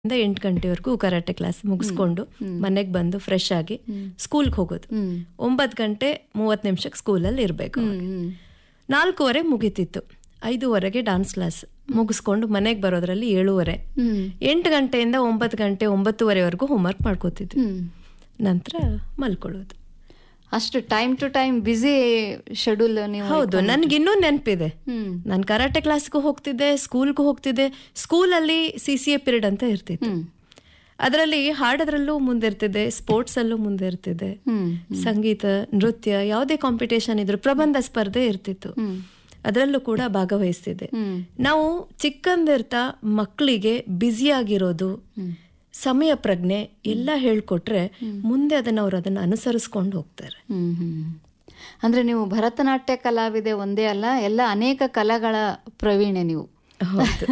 ಇಂದ ಎಂಟು ಗಂಟೆವರೆಗೂ ಕರಾಟೆ ಕ್ಲಾಸ್ ಮುಗಿಸ್ಕೊಂಡು ಮನೆಗೆ ಬಂದು ಫ್ರೆಶ್ ಆಗಿ ಸ್ಕೂಲ್ಗೆ ಹೋಗೋದು ಒಂಬತ್ತು ಗಂಟೆ ಮೂವತ್ತು ನಿಮಿಷಕ್ಕೆ ಸ್ಕೂಲಲ್ಲಿ ಇರಬೇಕು ನಾಲ್ಕೂವರೆ ಮುಗೀತಿತ್ತು ಐದೂವರೆಗೆ ಡಾನ್ಸ್ ಕ್ಲಾಸ್ ಮುಗಿಸ್ಕೊಂಡು ಮನೆಗೆ ಬರೋದ್ರಲ್ಲಿ ಏಳುವರೆ ಎಂಟು ಗಂಟೆಯಿಂದ ಒಂಬತ್ತು ಗಂಟೆ ಒಂಬತ್ತುವರೆವರೆಗೂ ಹೋಮ್ವರ್ಕ್ ಮಾಡ್ಕೋತಿದ್ವಿ ನಂತರ ಮಲ್ಕೊಳ್ಳೋದು ಅಷ್ಟು time to time busy schedule ನೀವು ಹೌದು ನನ್ಗಿನ್ನೂ ನೆನಪಿದೆ ಹ್ಮ್ ನಾನು ಕರಾಟೆ ಕ್ಲಾಸ್ಗೂ ಹೋಗ್ತಿದ್ದೆ ಸ್ಕೂಲ್ಗೂ ಹೋಗ್ತಿದ್ದೆ ಸ್ಕೂಲಲ್ಲಿ ಸಿ ಸಿ ಎ ಪಿರಿಯಡ್ ಅಂತ ಇರ್ತಿತ್ತು ಹ್ಮ್ ಅದರಲ್ಲಿ ಹಾಡೋದ್ರಲ್ಲೂ ಮುಂದೆ ಇರ್ತಿದ್ದೆ ಸ್ಪೋರ್ಟ್ಸ್ ಅಲ್ಲೂ ಮುಂದೆ ಇರ್ತಿದ್ದೆ ಹ್ಮ್ ಸಂಗೀತ ನೃತ್ಯ ಯಾವುದೇ ಕಾಂಪಿಟೇಷನ್ ಇದ್ರು ಪ್ರಬಂಧ ಸ್ಪರ್ಧೆ ಇರ್ತಿತ್ತು ಹ್ಮ್ ಅದರಲ್ಲೂ ಕೂಡ ಭಾಗವಹಿಸ್ತಿದ್ದೆ ಹ್ಮ್ ನಾವು ಚಿಕ್ಕಂದಿರ್ತಾ ಮಕ್ಕಳಿಗೆ ಬ್ಯುಸಿಯಾಗಿರೋದು ಸಮಯ ಪ್ರಜ್ಞೆ ಎಲ್ಲ ಹೇಳ್ಕೊಟ್ರೆ ಮುಂದೆ ಅದನ್ನ ಅವ್ರು ಅದನ್ನ ಅನುಸರಿಸ್ಕೊಂಡು ಹೋಗ್ತಾರೆ ಹ್ಮ್ ಹ್ಮ್ ಅಂದ್ರೆ ನೀವು ಭರತನಾಟ್ಯ ಕಲಾವಿದೆ ಒಂದೇ ಅಲ್ಲ ಎಲ್ಲ ಅನೇಕ ಕಲೆಗಳ ಪ್ರವೀಣೆ ನೀವು ಹೌದು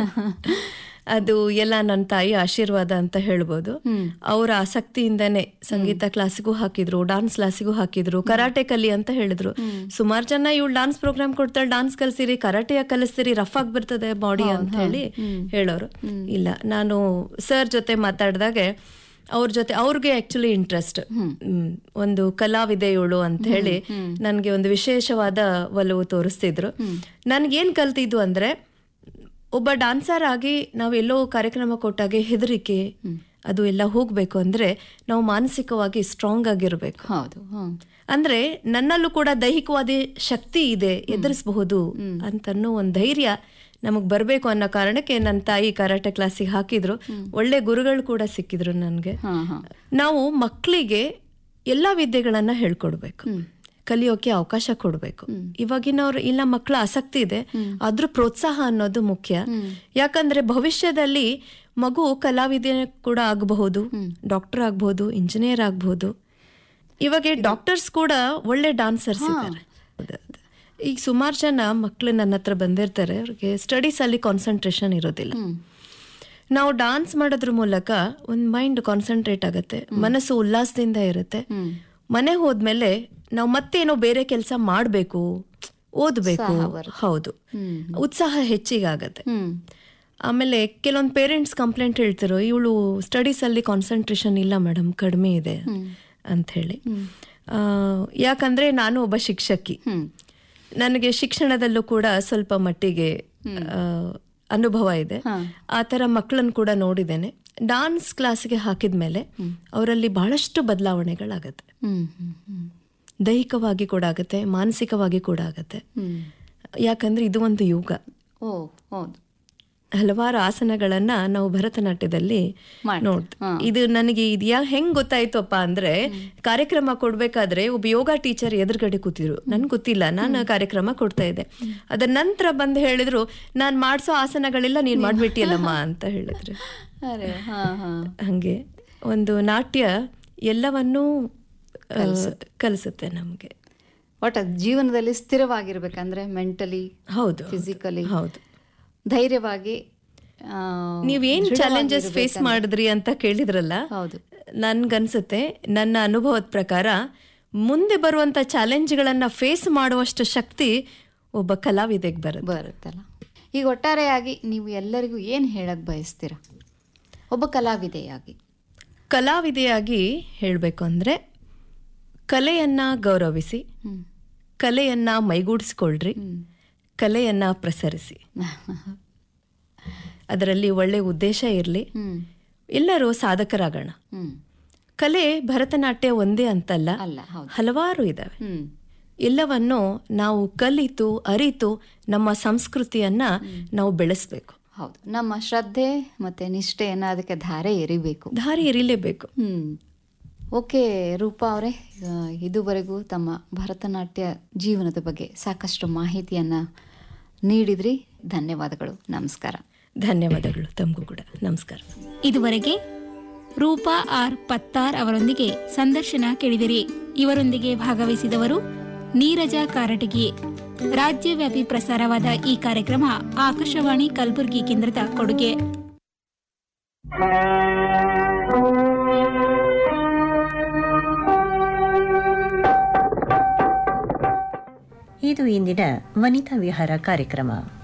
ಅದು ಎಲ್ಲ ನನ್ನ ತಾಯಿ ಆಶೀರ್ವಾದ ಅಂತ ಹೇಳ್ಬೋದು ಹ್ಮ್ ಅವರ ಆಸಕ್ತಿಯಿಂದನೇ ಸಂಗೀತ ಕ್ಲಾಸಿಗೂ ಹಾಕಿದ್ರು ಡಾನ್ಸ್ ಕ್ಲಾಸಿಗೂ ಹಾಕಿದ್ರು ಕರಾಟೆ ಕಲಿ ಅಂತ ಹೇಳಿದ್ರು ಸುಮಾರು ಜನ ಇವಳು ಡಾನ್ಸ್ ಪ್ರೋಗ್ರಾಮ್ ಕೊಡ್ತಾಳೆ ಡಾನ್ಸ್ ಕಲಿಸಿರಿ ಕರಾಟೆಯ ಕಲಿಸ್ತೀರಿ ರಫ್ ಆಗಿ ಬರ್ತದೆ ಬಾಡಿ ಅಂತ ಹೇಳಿ ಹೇಳೋರು ಇಲ್ಲ ನಾನು ಸರ್ ಜೊತೆ ಮಾತಾಡಿದಾಗೆ ಅವ್ರ ಜೊತೆ ಅವ್ರಿಗೆ ಆಕ್ಚುಲಿ ಇಂಟ್ರೆಸ್ಟ್ ಒಂದು ಕಲಾವಿದೆ ಇವಳು ಅಂತ ಹೇಳಿ ನನಗೆ ಒಂದು ವಿಶೇಷವಾದ ಒಲವು ತೋರಿಸ್ತಿದ್ರು ನನ್ಗೇನ್ ಕಲ್ತಿದ್ದು ಅಂದ್ರೆ ಒಬ್ಬ ಡಾನ್ಸರ್ ಆಗಿ ನಾವು ಎಲ್ಲೋ ಕಾರ್ಯಕ್ರಮ ಕೊಟ್ಟಾಗೆ ಹೆದರಿಕೆ ಅದು ಎಲ್ಲ ಹೋಗ್ಬೇಕು ಅಂದ್ರೆ ನಾವು ಮಾನಸಿಕವಾಗಿ ಸ್ಟ್ರಾಂಗ್ ಆಗಿರ್ಬೇಕು ಹೌದು ಹ್ಮ್ ಅಂದ್ರೆ ನನ್ನಲ್ಲೂ ಕೂಡ ದೈಹಿಕವಾದ ಶಕ್ತಿ ಇದೆ ಎದುರಿಸಬಹುದು ಅಂತನ್ನೋ ಒಂದು ಧೈರ್ಯ ನಮಗ್ ಬರ್ಬೇಕು ಅನ್ನೋ ಕಾರಣಕ್ಕೆ ನನ್ನ ತಾಯಿ ಕರಾಟೆ ಕ್ಲಾಸಿಗೆ ಹಾಕಿದ್ರು ಒಳ್ಳೆ ಗುರುಗಳು ಕೂಡ ಸಿಕ್ಕಿದ್ರು ನನ್ಗೆ ಹಾ ಹಾ ನಾವು ಮಕ್ಕಳಿಗೆ ಎಲ್ಲಾ ವಿದ್ಯೆಗಳನ್ನ ಹೇಳ್ಕೊಡ್ಬೇಕು ಕಲಿಯೋಕೆ ಅವಕಾಶ ಕೊಡಬೇಕು ಇವಾಗಿನವ್ರು ಇಲ್ಲ ಮಕ್ಕಳ ಆಸಕ್ತಿ ಇದೆ ಅದ್ರ ಪ್ರೋತ್ಸಾಹ ಅನ್ನೋದು ಮುಖ್ಯ ಯಾಕಂದ್ರೆ ಭವಿಷ್ಯದಲ್ಲಿ ಮಗು ಕಲಾವಿದೆ ಕೂಡ ಆಗಬಹುದು ಡಾಕ್ಟರ್ ಆಗ್ಬಹುದು ಇಂಜಿನಿಯರ್ ಆಗ್ಬಹುದು ಇವಾಗ ಡಾಕ್ಟರ್ಸ್ ಕೂಡ ಒಳ್ಳೆ ಡಾನ್ಸರ್ಸ್ ಇದ್ದಾರೆ ಈಗ ಸುಮಾರು ಜನ ಮಕ್ಕಳು ನನ್ನ ಹತ್ರ ಬಂದಿರ್ತಾರೆ ಅವ್ರಿಗೆ ಸ್ಟಡೀಸ್ ಅಲ್ಲಿ ಕಾನ್ಸಂಟ್ರೇಷನ್ ಇರೋದಿಲ್ಲ ನಾವು ಡಾನ್ಸ್ ಮಾಡೋದ್ರ ಮೂಲಕ ಒಂದು ಮೈಂಡ್ ಕಾನ್ಸಂಟ್ರೇಟ್ ಆಗುತ್ತೆ ಮನಸ್ಸು ಉಲ್ಲಾಸದಿಂದ ಇರುತ್ತೆ ಮನೆ ಹೋದ್ಮೇಲೆ ನಾವು ಮತ್ತೇನೋ ಬೇರೆ ಕೆಲಸ ಮಾಡಬೇಕು ಓದಬೇಕು ಹೌದು ಉತ್ಸಾಹ ಹೆಚ್ಚಿಗಾಗತ್ತೆ ಹ್ಮ್ ಆಮೇಲೆ ಕೆಲವೊಂದು ಪೇರೆಂಟ್ಸ್ ಕಂಪ್ಲೇಂಟ್ ಹೇಳ್ತಿರೋ ಇವಳು ಸ್ಟಡೀಸ್ ಅಲ್ಲಿ ಕಾನ್ಸಂಟ್ರೇಷನ್ ಇಲ್ಲ ಮೇಡಮ್ ಕಡಿಮೆ ಇದೆ ಅಂತ ಹೇಳಿ ಆ, ಯಾಕಂದ್ರೆ ನಾನು ಒಬ್ಬ ಶಿಕ್ಷಕಿ ಹ್ಮ್ ನನಗೆ ಶಿಕ್ಷಣದಲ್ಲೂ ಕೂಡ ಸ್ವಲ್ಪ ಮಟ್ಟಿಗೆ ಆ, ಅನುಭವ ಇದೆ ಆ ಥರ ಮಕ್ಕಳನ್ನು ಕೂಡ ನೋಡಿದ್ದೇನೆ ಡಾನ್ಸ್ ಕ್ಲಾಸ್ಗೆ ಹಾಕಿದ್ಮೇಲೆ ಅವರಲ್ಲಿ ಬಹಳಷ್ಟು ಬದಲಾವಣೆಗಳಾಗತ್ತೆ ಹ್ಮ್ ಹ್ಮ್ ಹ್ಮ್ ದೈಹಿಕವಾಗಿ ಕೂಡ ಆಗತ್ತೆ ಮಾನಸಿಕವಾಗಿ ಕೂಡ ಆಗತ್ತೆ ಹ್ಮ್ ಯಾಕಂದ್ರೆ ಇದು ಒಂದು ಯುಗ ಓ ಹೌದು ಹಲವಾರು ಆಸನಗಳನ್ನ ನಾವು ಭರತನಾಟ್ಯದಲ್ಲಿ ಮಾಡ್ತೀವಿ. ನೋಡ್ತೀವಿ ಇದು ನನಗೆ ಇದು ಯಾ ಹೆಂಗ್ ಗೊತ್ತಾಯ್ತಪ್ಪ ಅಂದ್ರೆ ಕಾರ್ಯಕ್ರಮ ಕೊಡ್ಬೇಕಾದ್ರೆ ಒಬ್ಬ ಯೋಗ ಟೀಚರ್ ಎದುರುಗಡೆ ಕೂತಿದ್ರು ನನ್ಗೆ ಗೊತ್ತಿಲ್ಲ ನಾನು ಕಾರ್ಯಕ್ರಮ ಕೊಡ್ತಾ ಇದ್ದೆ ಅದರ ನಂತರ ಬಂದು ಹೇಳಿದ್ರು ನಾನ್ ಮಾಡ್ಸೋ ಆಸನಗಳೆಲ್ಲ ನೀನ್ ಮಾಡ್ಬಿಟ್ಟಿಯಲ್ಲಮ್ಮ ಅಂತ ಹೇಳಿದ್ರು ಅರೆ ಹಾ ಹಾ ಹಂಗೆ ಒಂದು ನಾಟ್ಯ ಎಲ್ಲವನ್ನೂ ಆ, ಕಲಿಸುತ್ತೆ ನಮ್ಗೆ ಒಟ್ಟ ಜೀವನದಲ್ಲಿ ಸ್ಥಿರವಾಗಿರ್ಬೇಕಂದ್ರೆ ಮೆಂಟಲಿ ಹೌದು ಫಿಸಿಕಲಿ ಹೌದು ಧೈರ್ಯವಾಗಿ ಆ, ನೀವೇನ್ ಚಾಲೆಂಜಸ್ ಫೇಸ್ ಮಾಡಿದ್ರಿ ಅಂತ ಕೇಳಿದ್ರಲ್ಲ ಹೌದು ನನ್ಗನ್ಸುತ್ತೆ ನನ್ನ ಅನುಭವದ ಪ್ರಕಾರ ಮುಂದೆ ಬರುವಂತ ಚಾಲೆಂಜ್ಗಳನ್ನ ಫೇಸ್ ಮಾಡುವಷ್ಟು ಶಕ್ತಿ ಒಬ್ಬ ಕಲಾವಿದೆಗೆ ಬರುತ್ತೆ ಬರುತ್ತಲ್ಲ ಈಗ ಒಟ್ಟಾರೆಯಾಗಿ ನೀವು ಎಲ್ಲರಿಗೂ ಏನು ಹೇಳಕ್ ಬಯಸ್ತೀರಾ ಒಬ್ಬ ಕಲಾವಿದೆಯಾಗಿ ಕಲಾವಿದೆಯಾಗಿ ಹೇಳಬೇಕು ಅಂದ್ರೆ ಕಲೆಯನ್ನ ಗೌರವಿಸಿ ಹ್ಮ್ ಕಲೆಯನ್ನ ಮೈಗೂಡಿಸ್ಕೊಳ್ರಿ ಕಲೆಯನ್ನ ಪ್ರಸರಿಸಿ ಅದರಲ್ಲಿ ಒಳ್ಳೆ ಉದ್ದೇಶ ಇರಲಿ ಹ್ಮ್ ಎಲ್ಲರೂ ಸಾಧಕರಾಗೋಣ ಹ್ಮ್ ಕಲೆ ಭರತನಾಟ್ಯ ಒಂದೇ ಅಂತಲ್ಲ ಅಲ್ಲ ಹೌದು ಹಲವಾರು ಇದಾವೆ ಹ್ಮ್ ಎಲ್ಲವನ್ನು ನಾವು ಕಲಿತು ಅರಿತು ನಮ್ಮ ಸಂಸ್ಕೃತಿಯನ್ನ ನಾವು ಬೆಳೆಸ್ಬೇಕು ಹೌದು ನಮ್ಮ ಶ್ರದ್ಧೆ ಮತ್ತೆ ನಿಷ್ಠೆಯನ್ನ ಅದಕ್ಕೆ ಧಾರೆ ಎರಿಬೇಕು ದಾರಿ ಎರಿಲೇಬೇಕು ಹ್ಮ್ ಓಕೆ ರೂಪಾ ಅವರೇ ಇದುವರೆಗೂ ತಮ್ಮ ಭರತನಾಟ್ಯ ಜೀವನದ ಬಗ್ಗೆ ಸಾಕಷ್ಟು ಮಾಹಿತಿಯನ್ನ ನೀಡಿದ್ರಿ ಧನ್ಯವಾದಗಳು ನಮಸ್ಕಾರ ಧನ್ಯವಾದಗಳು ತಮಗೂ ಕೂಡ ನಮಸ್ಕಾರ ಇದುವರೆಗೆ ರೂಪಾ ಆರ್ ಪತ್ತಾರ್ ಅವರೊಂದಿಗೆ ಸಂದರ್ಶನ ಕೇಳಿದಿರಿ ಇವರೊಂದಿಗೆ ಭಾಗವಹಿಸಿದವರು ನೀರಜ ಕಾರಟಗಿ ರಾಜ್ಯವ್ಯಾಪಿ ಪ್ರಸಾರವಾದ ಈ ಕಾರ್ಯಕ್ರಮ ಆಕಾಶವಾಣಿ ಕಲಬುರಗಿ ಕೇಂದ್ರದ ಕೊಡುಗೆ ಇದು ಇಂದಿನ ವನಿತಾ ವಿಹಾರ ಕಾರ್ಯಕ್ರಮ